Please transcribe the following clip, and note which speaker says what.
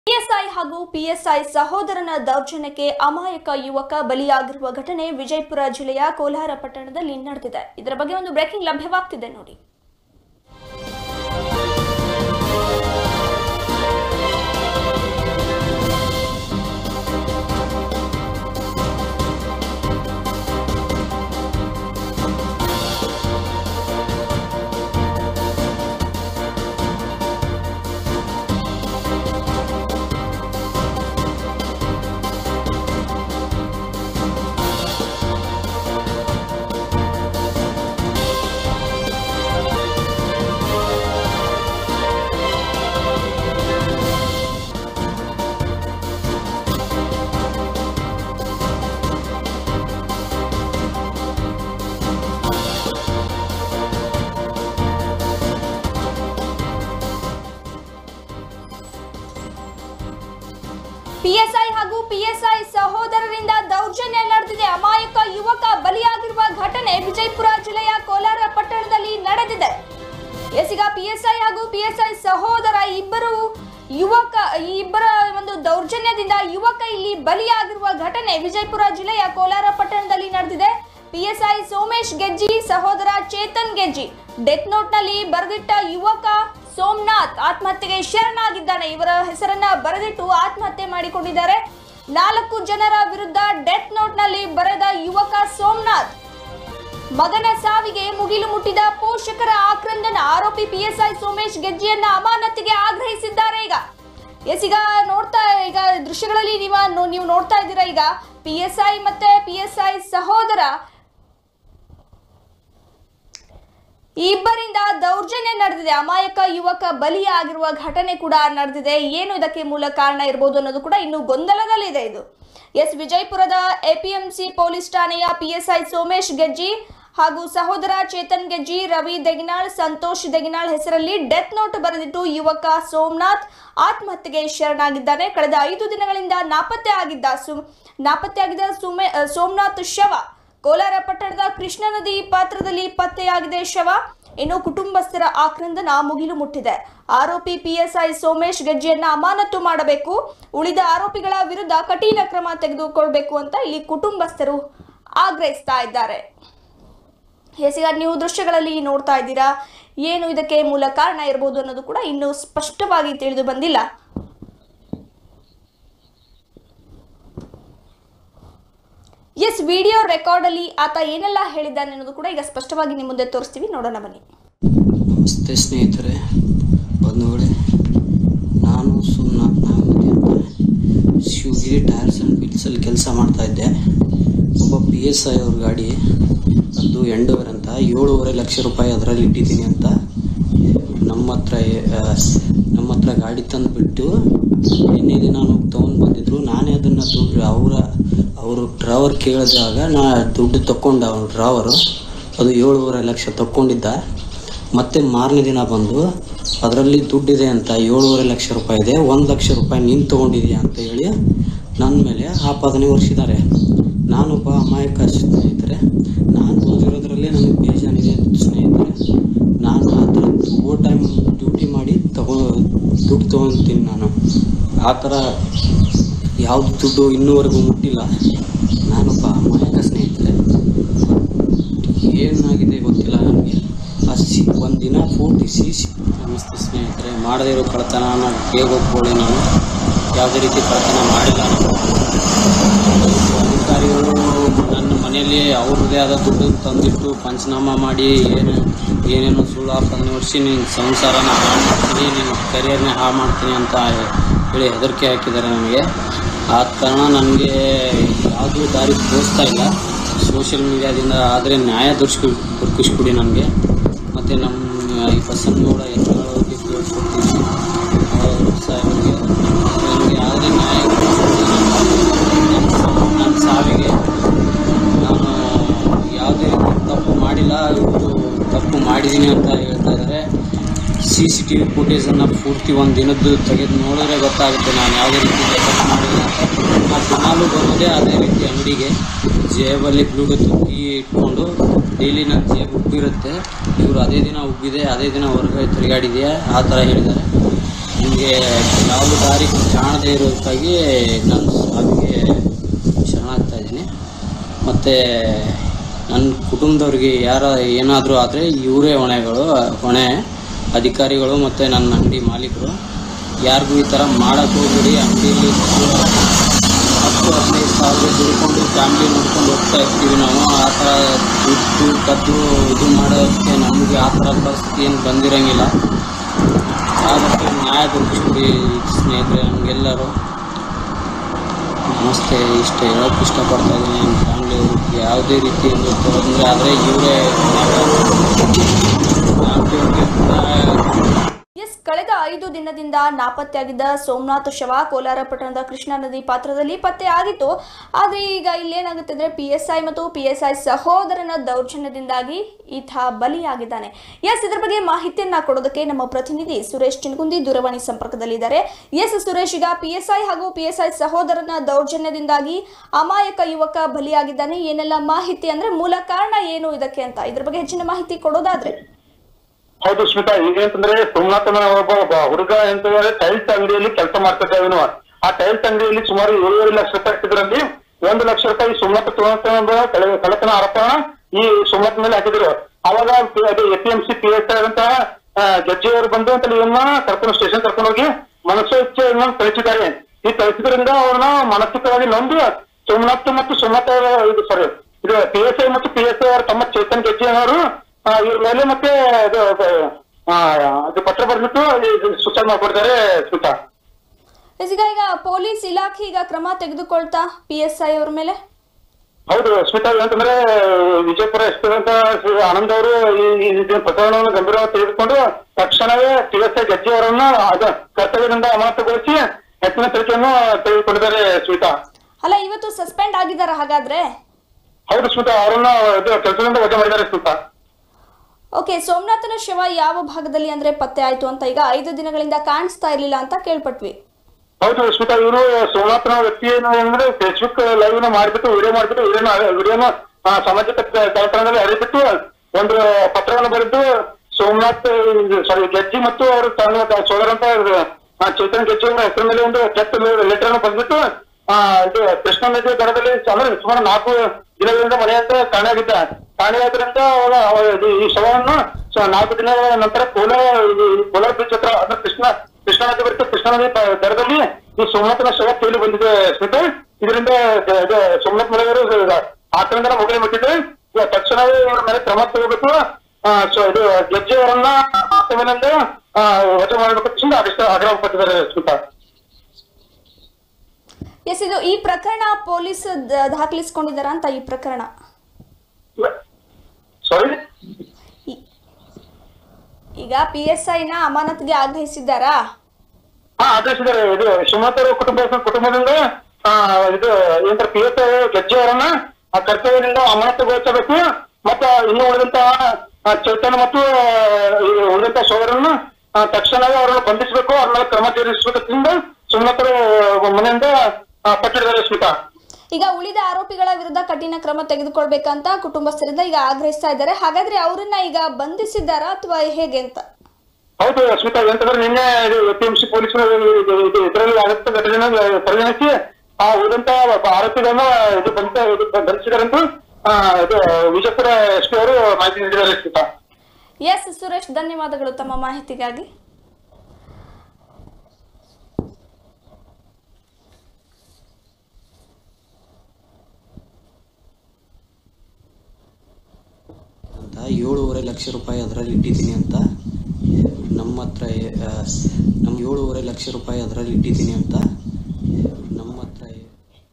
Speaker 1: PSI ಹಾಗೂ PSI ಸಹೋದರನ ದೌರ್ಜನ್ಯಕ್ಕೆ ಅಮಾಯಕ ಯುವಕ ಬಲಿಯಾಗಿರುವ ಘಟನೆ ವಿಜಯಪುರ ಜಿಲ್ಲೆಯ ಕೋಲಾರ ಪಟ್ಟಣದಲ್ಲಿ ನಡೆದಿದೆ ಇದರ ಬಗ್ಗೆ ಒಂದು ಬ್ರೇಕಿಂಗ್ ಲಭ್ಯವಾಗ್ತಿದೆ ನೋಡಿ ಪಿಎಸ್ಐ ಹಾಗೂ ಪಿಎಸ್ಐ ಸಹೋದರರಿಂದ ದೌರ್ಜನ್ಯ ನಡೆದಿದೆ ಅಮಾಯಕ ಯುವಕ ಬಲಿಯಾಗಿರುವ ಘಟನೆ ವಿಜಯಪುರ ಜಿಲ್ಲೆಯ ಕೋಲಾರ ಪಟ್ಟಣದಲ್ಲಿ ನಡೆದಿದೆ ಎಸ್ ಈಗ ಪಿಎಸ್ಐ ಹಾಗೂ ಪಿಎಸ್ಐ ಸಹೋದರ ಇಬ್ಬರು ಯುವಕ ಈ ಇಬ್ಬರ ಒಂದು ದೌರ್ಜನ್ಯದಿಂದ ಯುವಕ ಇಲ್ಲಿ ಬಲಿಯಾಗಿರುವ ಘಟನೆ ವಿಜಯಪುರ ಜಿಲ್ಲೆಯ ಕೋಲಾರ ಪಟ್ಟಣದಲ್ಲಿ ನಡೆದಿದೆ ಪಿಎಸ್ಐ ಸೋಮೇಶ್ ಗೆಜ್ಜಿ ಸಹೋದರ ಚೇತನ್ ಗೆಜ್ಜಿ ಡೆತ್ ನೋಟ್ನಲ್ಲಿ ಬರೆದಿಟ್ಟ ಯುವಕ ಸೋಮನಾಥ್ ಆತ್ಮಹತ್ಯೆಗೆ ಶರಣಾಗಿದ್ದಾನೆ ಇವರ ಹೆಸರನ್ನ ಬರೆದಿಟ್ಟು ಆತ್ಮಹತ್ಯೆ ಮಾಡಿಕೊಂಡಿದ್ದಾರೆ ನಾಲ್ಕು ಜನರ ವಿರುದ್ಧ ಡೆತ್ ನೋಟ್ನಲ್ಲಿ ಬರೆದ ಯುವಕ ಸೋಮನಾಥ್ ಮಗನ ಸಾವಿಗೆ ಮುಗಿಲು ಮುಟ್ಟಿದ ಪೋಷಕರ ಆಕ್ರಂದನ ಆರೋಪಿ ಪಿಎಸ್ಐ ಸೋಮೇಶ್ ಗೆಜ್ಜಿಯನ್ನ ಅಮಾನತಿಗೆ ಆಗ್ರಹಿಸಿದ್ದಾರೆ ಈಗ ಎಸ್ ಈಗ ನೋಡ್ತಾ ಈಗ ದೃಶ್ಯಗಳಲ್ಲಿ ನೀವು ನೀವು ನೋಡ್ತಾ ಇದ್ದೀರಾ ಈಗ ಪಿಎಸ್ಐ ಮತ್ತೆ ಪಿಎಸ್ಐ ಸಹೋದರ ಈ ಇಬ್ಬರಿಂದ ದೌರ್ಜನ್ಯ ನಡೆದಿದೆ ಅಮಾಯಕ ಯುವಕ ಬಲಿಯಾಗಿರುವ ಘಟನೆ ಕೂಡ ನಡೆದಿದೆ ಏನು ಇದಕ್ಕೆ ಮೂಲ ಕಾರಣ ಇರಬಹುದು ಅನ್ನೋದು ಕೂಡ ಇನ್ನು ಗೊಂದಲದಲ್ಲಿದೆ ಇದು ಎಸ್ ವಿಜಯಪುರದ ಎಪಿಎಂಸಿ ಪೊಲೀಸ್ ಠಾಣೆಯ ಪಿಎಸ್ಐ ಸೋಮೇಶ್ ಗೆಜ್ಜಿ ಹಾಗೂ ಸಹೋದರ ಚೇತನ್ ಗೆಜ್ಜಿ ರವಿ ದೆಗಿನಾಳ್ ಸಂತೋಷ್ ದೆಗಿನಾಳ್ ಹೆಸರಲ್ಲಿ ಡೆತ್ ನೋಟ್ ಬರೆದಿಟ್ಟು ಯುವಕ ಸೋಮನಾಥ್ ಆತ್ಮಹತ್ಯೆಗೆ ಶರಣಾಗಿದ್ದಾನೆ ಕಳೆದ ಐದು ದಿನಗಳಿಂದ ನಾಪತ್ತೆ ಆಗಿದ್ದ ಸು ನಾಪತ್ತೆ ಆಗಿದ್ದ ಸುಮೆ ಸೋಮನಾಥ್ ಶವ ಕೋಲಾರ ಪಟ್ಟಣದ ಕೃಷ್ಣ ನದಿ ಪಾತ್ರದಲ್ಲಿ ಪತ್ತೆಯಾಗಿದೆ ಶವ ಇನ್ನು ಕುಟುಂಬಸ್ಥರ ಆಕ್ರಂದನ ಮುಗಿಲು ಮುಟ್ಟಿದೆ ಆರೋಪಿ ಪಿಎಸ್ಐ ಸೋಮೇಶ್ ಗೆಜ್ಜೆಯನ್ನ ಅಮಾನತು ಮಾಡಬೇಕು ಉಳಿದ ಆರೋಪಿಗಳ ವಿರುದ್ಧ ಕಠಿಣ ಕ್ರಮ ತೆಗೆದುಕೊಳ್ಬೇಕು ಅಂತ ಇಲ್ಲಿ ಕುಟುಂಬಸ್ಥರು ಆಗ್ರಹಿಸ್ತಾ ಇದ್ದಾರೆ ಎಸ್ ಈಗ ನೀವು ದೃಶ್ಯಗಳಲ್ಲಿ ನೋಡ್ತಾ ಇದ್ದೀರಾ ಏನು ಇದಕ್ಕೆ ಮೂಲ ಕಾರಣ ಇರಬಹುದು ಅನ್ನೋದು ಕೂಡ ಇನ್ನೂ ಸ್ಪಷ್ಟವಾಗಿ ತಿಳಿದು ಬಂದಿಲ್ಲ ಎಸ್ ವಿಡಿಯೋ ರೆಕಾರ್ಡ್ ಅಲ್ಲಿ ಆತ ಏನೆಲ್ಲ ಹೇಳಿದ್ದಾನೆ ಅನ್ನೋದು ಕೂಡ ಈಗ ಸ್ಪಷ್ಟವಾಗಿ ನಿಮ್ಮ ಮುಂದೆ ತೋರಿಸ್ತೀವಿ ನೋಡೋಣ ಬನ್ನಿ
Speaker 2: ನಮಸ್ತೆ ಸ್ನೇಹಿತರೆ ಬಂಧುಗಳೇ ನಾನು ಸೋಮನಾಥ್ ನಾಗಮತಿ ಅಂತ ಶಿವಗಿರಿ ಟೈರ್ಸ್ ಆ್ಯಂಡ್ ವೀಲ್ಸಲ್ಲಿ ಕೆಲಸ ಮಾಡ್ತಾಯಿದ್ದೆ ಒಬ್ಬ ಪಿ ಎಸ್ ಐ ಅವ್ರ ಗಾಡಿ ಅದು ಎಂಡೋವರ್ ಅಂತ ಏಳೂವರೆ ಲಕ್ಷ ರೂಪಾಯಿ ಅದರಲ್ಲಿ ಇಟ್ಟಿದ್ದೀನಿ ಅಂತ ನಮ್ಮ ಹತ್ರ ಆ, ನಮ್ಮ ಹತ್ರ ಗಾಡಿ ತಂದುಬಿಟ್ಟು ನಿನ್ನೆ ದಿನ ತೊಗೊಂಡು ಬಂದಿದ್ರು ನಾನೇ ಅದನ್ನು ದುಡ್ಡು ಅವರ ಅವರು ಡ್ರೈವರ್ ಕೇಳಿದಾಗ ನಾ ದುಡ್ಡು ತಗೊಂಡ ಅವ್ನು ಡ್ರೈವರು ಅದು ಏಳೂವರೆ ಲಕ್ಷ ತಗೊಂಡಿದ್ದ ಮತ್ತೆ ಮಾರನೇ ದಿನ ಬಂದು ಅದರಲ್ಲಿ ದುಡ್ಡಿದೆ ಅಂತ ಏಳೂವರೆ ಲಕ್ಷ ರೂಪಾಯಿ ಇದೆ ಒಂದು ಲಕ್ಷ ರೂಪಾಯಿ ನೀನು ತೊಗೊಂಡಿದ್ಯಾ ಅಂತ ಹೇಳಿ ನನ್ನ ಮೇಲೆ ಆಪಾದನೆ ಹೊರಿಸಿದ್ದಾರೆ ನಾನೊಬ್ಬ ಅಮಾಯಕ ಸ್ನೇಹಿತರೆ ನಾನು ಓದಿರೋದ್ರಲ್ಲೇ ನನಗೆ ಬೇಜಾನಿದೆ ಸ್ನೇಹಿತರೆ ನಾನು ಆ ಥರ ಓವರ್ ಟೈಮ್ ಡ್ಯೂಟಿ ಮಾಡಿ ತಗೋ ದುಡ್ಡು ತೊಗೊತೀನಿ ನಾನು ಆ ಥರ ಯಾವುದು ದುಡ್ಡು ಇನ್ನೂವರೆಗೂ ಮುಟ್ಟಿಲ್ಲ ನಾನೊಬ್ಬ ಅಮಾಯಕ ಸ್ನೇಹಿತರೆ ಏನಾಗಿದೆ ಗೊತ್ತಿಲ್ಲ ನನಗೆ ಆ ಸಿ ಒಂದಿನ ಪೂರ್ತಿ ಸಿ ಸಿ ನಮಸ್ತೆ ಸ್ನೇಹಿತರೆ ಮಾಡದೇ ಇರೋ ಕಳ್ತನ ನಾನು ಬೇಗ ಒಪ್ಕೊಳ್ಳಿ ನಾನು ಯಾವುದೇ ರೀತಿ ಕಳ್ತನ ಮಾಡಿಲ್ಲ ನಾನು ಅಧಿಕಾರಿಗಳು ನನ್ನ ಮನೆಯಲ್ಲಿ ಅವ್ರದ್ದೇ ಆದ ದುಡ್ಡು ತಂದಿಟ್ಟು ಪಂಚನಾಮ ಮಾಡಿ ಏನು ಏನೇನೋ ಸುಳ್ಳು ಆಪಾದನೆ ಹೊಡಿಸಿ ನಿನ್ನ ಸಂಸಾರನ ಹಾಳು ಮಾಡ್ತೀನಿ ನಿನ್ನ ಕರಿಯರ್ನ ಹಾಳು ಮಾಡ್ತೀನಿ ಅಂತ ಹೇಳಿ ಹೆದರಿಕೆ ಹಾಕಿದ್ದಾರೆ ನನಗೆ ಆದ ಕಾರಣ ನನಗೆ ಯಾವುದೂ ದಾರಿ ತೋರಿಸ್ತಾ ಇಲ್ಲ ಸೋಷಿಯಲ್ ಮೀಡಿಯಾದಿಂದ ಆದರೆ ನ್ಯಾಯ ದೊರಕಿಸ್ಕೊ ದೊರಕಿಸ್ಕೊಡಿ ನನಗೆ ಮತ್ತು ನಮ್ಮ ಈ ಬಸವನಗೌಡ ಯತ್ನಾಳವ್ರಿಗೆ ಕೇಳ್ಕೊಡ್ತೀನಿ ಅವ್ರ ಸಾಹೇಬರಿಗೆ ನನಗೆ ಆದರೆ ನ್ಯಾಯ ದೊರಕಿಸ್ಕೊಡಿ. ನನ್ನ ಸಾವಿಗೆ ನಾನು ಯಾವುದೇ ರೀತಿ ತಪ್ಪು ಮಾಡಿಲ್ಲ ಇವರು ತಪ್ಪು ಮಾಡಿದ್ದೀನಿ ಅಂತ ಹೇಳ್ತಾ ಇದ್ದಾರೆ ಸಿ ಸಿ ಟಿ ವಿ ಫುಟೇಜನ್ನು ಪೂರ್ತಿ ಒಂದು ದಿನದ್ದು ತೆಗೆದು ನೋಡಿದ್ರೆ ಗೊತ್ತಾಗುತ್ತೆ ನಾನು ಯಾವುದೇ ರೀತಿ ತಪ್ಪು ಮಾಡಿಲ್ಲ ಅಂತ ಆ ದಿನಾಲು ಬರೋದೇ ಅದೇ ರೀತಿ ಅಂಗಡಿಗೆ ಜೇಬಲ್ಲಿ ಬ್ಲೂಟೂತ್ ಕೀ ಇಟ್ಕೊಂಡು ಡೈಲಿ ನನ್ನ ಜೇಬ್ ಉಬ್ಬಿರುತ್ತೆ ಇವರು ಅದೇ ದಿನ ಉಬ್ಬಿದೆ ಅದೇ ದಿನ ಹೊರಗಡೆ ತಿರುಗಾಡಿದೆಯಾ ಆ ಥರ ಹೇಳಿದ್ದಾರೆ ನಿಮ್ಗೆ ನನಗೆ ಯಾವುದು ದಾರಿ ಕಾಣದೇ ಇರೋದಕ್ಕಾಗಿ ನಾನು ಸಾವಿಗೆ ಶರಣಾಗ್ತಾ ಇದ್ದೀನಿ ಮತ್ತು ನನ್ನ ಕುಟುಂಬದವ್ರಿಗೆ ಯಾರ ಏನಾದರೂ ಆದರೆ ಇವರೇ ಹೊಣೆಗಳು ಹೊಣೆ ಅಧಿಕಾರಿಗಳು ಮತ್ತು ನನ್ನ ಅಂಗಡಿ ಮಾಲೀಕರು ಯಾರಿಗೂ ಈ ಥರ ಮಾಡೋಕ್ಕೆ ಹೋಗ್ಬಿಡಿ ಅಂಗಡಿಯಲ್ಲಿ ಹತ್ತು ಹದಿನೈದು ಸಾವಿರ ದುಡ್ಕೊಂಡು ಫ್ಯಾಮಿಲಿ ನೋಡ್ಕೊಂಡು ಹೋಗ್ತಾ ಇರ್ತೀವಿ ನಾವು ಆ ಥರ ದುಡ್ಡು ಕದ್ದು ಇದು ಮಾಡೋಕ್ಕೆ ನಮಗೆ ಆ ಥರ ಪರಿಸ್ಥಿತಿ ಏನು ಬಂದಿರೋಂಗಿಲ್ಲ ಆದಷ್ಟು ನ್ಯಾಯ ದೊರಕಿಸ್ಬಿಡಿ ಸ್ನೇಹಿತರೆ ನಮಗೆಲ್ಲರೂ ನಮಸ್ತೆ ಇಷ್ಟ ಹೇಳೋಕ್ಕೆ ಇಷ್ಟಪಡ್ತಾ ಇದ್ದೀನಿ ನಮ್ಮ ಫ್ಯಾಮಿಲಿ ಅವ್ರಿಗೆ ಯಾವುದೇ ರೀತಿ ಒಂದು ತೊಂದರೆ ಆದರೆ ಇವರೇ ಫ್ಯಾಮಿಲಿಯವ್ರಿಗೆ ಕೂಡ
Speaker 1: ಎಸ್ ಕಳೆದ ಐದು ದಿನದಿಂದ ನಾಪತ್ತೆಯಾಗಿದ್ದ ಸೋಮನಾಥ್ ಶವ ಕೋಲಾರ ಪಟ್ಟಣದ ಕೃಷ್ಣಾ ನದಿ ಪಾತ್ರದಲ್ಲಿ ಪತ್ತೆ ಆಗಿತ್ತು ಆದರೆ ಈಗ ಇಲ್ಲೇನಾಗುತ್ತೆ ಅಂದರೆ ಪಿ ಎಸ್ ಐ ಮತ್ತು ಪಿ ಎಸ್ ಐ ಸಹೋದರನ ದೌರ್ಜನ್ಯದಿಂದಾಗಿ ಈತ ಬಲಿಯಾಗಿದ್ದಾನೆ ಎಸ್ ಇದ್ರ ಬಗ್ಗೆ ಮಾಹಿತಿಯನ್ನ ಕೊಡೋದಕ್ಕೆ ನಮ್ಮ ಪ್ರತಿನಿಧಿ ಸುರೇಶ್ ಚಿನ್ಗುಂದಿ ದೂರವಾಣಿ ಸಂಪರ್ಕದಲ್ಲಿದ್ದಾರೆ ಎಸ್ ಸುರೇಶ್ ಈಗ ಪಿ ಎಸ್ ಐ ಹಾಗೂ ಪಿ ಎಸ್ ಐ ಸಹೋದರನ ದೌರ್ಜನ್ಯದಿಂದಾಗಿ ಅಮಾಯಕ ಯುವಕ ಬಲಿಯಾಗಿದ್ದಾನೆ ಏನೆಲ್ಲ ಮಾಹಿತಿ ಅಂದ್ರೆ ಮೂಲ ಕಾರಣ ಏನು ಇದಕ್ಕೆ ಅಂತ ಇದ್ರ ಬಗ್ಗೆ ಹೆಚ್ಚಿನ ಮಾಹಿತಿ ಕೊಡೋದಾದ್ರೆ
Speaker 3: ಹೌದು ಸ್ಮಿತಾ ಈಗ ಅಂತಂದ್ರೆ ಸೋಮನಾಥನ ಒಬ್ಬ ಒಬ್ಬ ಹುಡುಗ ಅಂತಂದ್ರೆ ಟೈಲ್ಸ್ ಅಂಗಡಿಯಲ್ಲಿ ಕೆಲಸ ಮಾಡ್ತಿದ್ದ ಇವನು ಆ ಟೈಲ್ಸ್ ಅಂಗಡಿಯಲ್ಲಿ ಸುಮಾರು ಏಳುವರೆ ಲಕ್ಷ ರೂಪಾಯಿ ಇಟ್ಟಿದ್ರಲ್ಲಿ ಒಂದು ಲಕ್ಷ ರೂಪಾಯಿ ಸೋಮನಾಥ ಸೋಮನಾಥನ ಕಳ- ಕಳ್ಳತನ ಆರೋಪ ಈ ಸೋಮನಾಥ್ ಮೇಲೆ ಹಾಕಿದ್ರು ಅವಾಗ ಪಿ- ಅದು A P M C P S ಅಂತ ಜಡ್ಜಿ ಅವರು ಬಂದು ಅಂತ ಇವನ್ನ ಕರ್ಕೊಂಡು ಸ್ಟೇಷನ್ ಕರ್ಕೊಂಡು ಹೋಗಿ ಮನಸ್ಸು ಇಚ್ಛೆಯನ್ನು ಕಳಿಸಿದ್ದಾರೆ ಈ ಕಳಿಸಿದ್ರಿಂದ ಅವ್ರನ್ನ ಮಾನಸಿಕವಾಗಿ ನೊಂದು ಸೋಮನಾಥ್ ಮತ್ತು ಸೋಮನಾಥ್ ಅವರ ಇದು ಸಾರಿ ಇದು ಪಿ ಎಸ್ ಐ ಮತ್ತು ಪಿ ಎಸ್ ಐ ಅವರ ತಮ್ಮ ಚೇತನ್ ಗೆಜ್ಜೆ ಅವರು ಆ, ಇವ್ರ ಮೇಲೆ ಮತ್ತೆ ಇದು ಅದು, ಆ, ಅದು ಪತ್ರ ಬರೆದ್ಬಿಟ್ಟು ಸೂಚನೆ ಮಾಡ್ಕೊಡ್ತಾರೆ ಸ್ಮಿತಾ
Speaker 1: ಎಸ್, ಈಗ ಈಗ ಪೊಲೀಸ್ ಇಲಾಖೆ ಈಗ ಕ್ರಮ ತೆಗೆದುಕೊಳ್ತಾ ಪಿ ಎಸ್ ಐ ಅವ್ರ ಮೇಲೆ
Speaker 3: ಹೌದು ಸ್ಮಿತಾ ಏನಂತಂದ್ರೆ ವಿಜಯಪುರ ಎಸ್ ಪಿ ಅಂತ ಶ್ರೀ ಆನಂದ್ ಅವರು ಈ ಈ ಇದನ್ನ ಪ್ರಕರಣವನ್ನು ಗಂಭೀರವಾಗಿ ತೆಗೆದುಕೊಂಡು ತಕ್ಷಣವೇ ಪಿ ಎಸ್ ಐ ಗಜ್ಜಿ ಅವರನ್ನ ಅದು ಕರ್ತವ್ಯದಿಂದ ಅಮಾನತುಗೊಳಿಸಿ ಹೆಚ್ಚಿನ ತನಿಖೆಯನ್ನು ತೆಗೆದುಕೊಂಡಿದ್ದಾರೆ ಸ್ಮಿತಾ
Speaker 1: ಅಲ್ಲ ಇವತ್ತು ಸಸ್ಪೆಂಡ್ ಆಗಿದಾರ ಹಾಗಾದ್ರೆ
Speaker 3: ಹೌದು ಸ್ಮಿತಾ ಅವರನ್ನ ಇದು ಕೆಲಸದಿಂದ ವಜಾ ಮಾಡಿದ್ದಾರೆ ಸ್ಮಿತಾ
Speaker 1: ಓಕೆ ಸೋಮನಾಥನ ಶವ ಯಾವ ಭಾಗದಲ್ಲಿ ಅಂದ್ರೆ ಪತ್ತೆ ಆಯ್ತು ಅಂತ ಈಗ ಐದು ದಿನಗಳಿಂದ ಕಾಣಿಸ್ತಾ ಇರ್ಲಿಲ್ಲ ಅಂತ ಕೇಳ್ಪಟ್ವಿ
Speaker 3: ಹೌದು ಸ್ಮಿತಾ ಇವರು ಸೋಮನಾಥನ ವ್ಯಕ್ತಿ ಏನು ಅಂದ್ರೆ ಫೇಸ್ಬುಕ್ ಲೈವ್ ನ ಮಾಡ್ಬಿಟ್ಟು ವಿಡಿಯೋ ಮಾಡ್ಬಿಟ್ಟು ವಿಡಿಯೋನ ವಿಡಿಯೋನ ಸಾಮಾಜಿಕ ಜಾಲತಾಣದಲ್ಲಿ ಹರಿಬಿಟ್ಟು ಒಂದು ಪತ್ರವನ್ನು ಬರೆದು ಸೋಮನಾಥ್ ಸಾರಿ ಗೆಜ್ಜಿ ಮತ್ತು ಅವರು ತನ್ನ ಸೋದರಂತ ಆ, ಚೇತನ್ ಗೆಜ್ಜಿ ಅವರ ಹೆಸರ ಮೇಲೆ ಒಂದು ಚೆಕ್ ಲೆಟರ್ ಅನ್ನು ಬಂದ್ಬಿಟ್ಟು ಆ ಇದು ಕೃಷ್ಣ ನದಿ ದಡದಲ್ಲಿ ಅಂದ್ರೆ ಸುಮಾರು ನಾಲ್ಕು ದಿನಗಳಿಂದ ಮನೆಯಿಂದ ಕಾಣೆಯಾಗಿದ್ದ ಕಾಣೆಯಾದ್ರಿಂದ ಅವಾಗ ಅವ ಇದು ಈ ಶವವನ್ನು ಸೊ ನಾಲ್ಕು ದಿನಗಳ ನಂತರ ಕೋಲಾರ ಇದು ಕೋಲಾರ ಬೀಚ್ ಹತ್ರ ಅಂದ್ರೆ ಕೃಷ್ಣ ಕೃಷ್ಣಾ ನದಿ ಬರುತ್ತೆ ಕೃಷ್ಣಾ ನದಿ ಪ- ದಡದಲ್ಲಿ ಈ ಸೋಮನಾಥನ ಶವ ತೇಲಿ ಬಂದಿದೆ ಸ್ಮಿತಾ ಇದರಿಂದ ದ- ಇದು ಸೋಮನಾಥ್ ಮಳೆಯವರು ಆತನಿಂದ ಮುಗಿಲು ಬಿಟ್ಟಿದೆ ಈಗ ತಕ್ಷಣವೇ ಇವರ ಮೇಲೆ ಕ್ರಮ ತಗೋಬೇಕು ಆ, ಸೊ ಇದು ಗೆಜ್ಜೆ ಅವರನ್ನ ಆತನಿಂದ ಆ, ವಜಾ ಮಾಡಬೇಕು ಅಂತ ಆದೇಶ ಆಗ್ರಹ ಪಟ್ಟಿದ್ದಾರೆ ಸ್ಮಿತಾ
Speaker 1: ಎಸ್ ಇದು ಈ ಪ್ರಕರಣ ಪೊಲೀಸ್ ದ- ದಾಖಲಿಸ್ಕೊಂಡಿದಾರ ಅಂತ ಈ ಪ್ರಕರಣ
Speaker 3: ಸಾರಿ
Speaker 1: ಈ- ಈಗ ಪಿ ಎಸ್ ಐನ ಅಮಾನತ್ಗೆ ಆಗ್ರಹಿಸಿದ್ದಾರಾ
Speaker 3: ಹಾ ಆದೇಶಿದ್ದಾರೆ ಇದು ಶಿವಮೊಗ್ಗ ಕುಟುಂಬ ಕುಟುಂಬದಿಂದ ಆ, ಇದು ಏನಂತಾರೆ ಪಿ ಎಸ್ ಗೆಜ್ಜೆ ಅವರನ್ನ ಆ ಕರ್ತವ್ಯದಿಂದ ಅಮಾನತುಗೊಳಿಸಬೇಕು ಮತ್ತ ಇನ್ನು ಉಳಿದಂತ ಆ, ಚೈತನ್ಯ ಮತ್ತು ಆ, ಈ ಉಳಿದಂತ ಸೋದರನ್ನು ಆ, ತಕ್ಷಣವೇ ಅವರನ್ನು ಬಂಧಿಸಬೇಕು ಅವ್ರ ಮೇಲೆ ಕ್ರಮ ಜರುಗಿಸಬೇಕಂತ ಸುಮಲತರ ಮನೆಯಿಂದ ಆ, ಪಟ್ಟಿದ್ದಾರೆ ಸ್ಮಿತಾ
Speaker 1: ಈಗ ಉಳಿದ ಆರೋಪಿಗಳ ವಿರುದ್ಧ ಕಠಿಣ ಕ್ರಮ ತೆಗೆದುಕೊಳ್ಬೇಕಂತ ಕುಟುಂಬಸ್ಥರಿಂದ ಈಗ ಆಗ್ರಹಿಸ್ತಾ ಇದ್ದಾರೆ ಹಾಗಾದ್ರೆ ಅವರನ್ನ ಈಗ ಬಂಧಿಸಿದ್ದಾರಾ ಅಥವಾ ಹೇಗೆ ಅಂತ
Speaker 3: ಹೌದು ಸ್ಮಿತಾ ಎಂತಂದ್ರೆ ನಿನ್ನೆ ಇದು ಪಿ ಎಂ ಸಿ ಪೊಲೀಸರು ಇದರಲ್ಲಿ ಆಗುತ್ತೆ ಘಟನೆ ಪರಿಗಣಿಸಿ ಆ ಉಳಿದಂತ ಒಬ್ಬ ಆರೋಪಿಗಳನ್ನ ಇದು ಬಂಧ ಇದು ಬಂಧಿಸಿದಾರಂತೂ ಆ, ಇದು ವಿಜಯಪುರ ಎಸ್ ಪಿ ಅವರು ಮಾಹಿತಿ ನೀಡಿದ್ದಾರೆ ಸ್ಮಿತಾ
Speaker 1: ಎಸ್ ಸುರೇಶ್ ಧನ್ಯವಾದಗಳು ತಮ್ಮ ಮಾಹಿತಿಗಾಗಿ
Speaker 2: ಅಂತ ಏಳೂವರೆ ಲಕ್ಷ ರೂಪಾಯಿ ಅದರಲ್ಲಿ ಇಟ್ಟಿದ್ದೀನಿ ಅಂತ ನಮ್ಮ ಹತ್ರ ಆ, ನಮ್ಮ ಏಳೂವರೆ ಲಕ್ಷ ರೂಪಾಯಿ ಅದರಲ್ಲಿ ಇಟ್ಟಿದ್ದೀನಿ ಅಂತ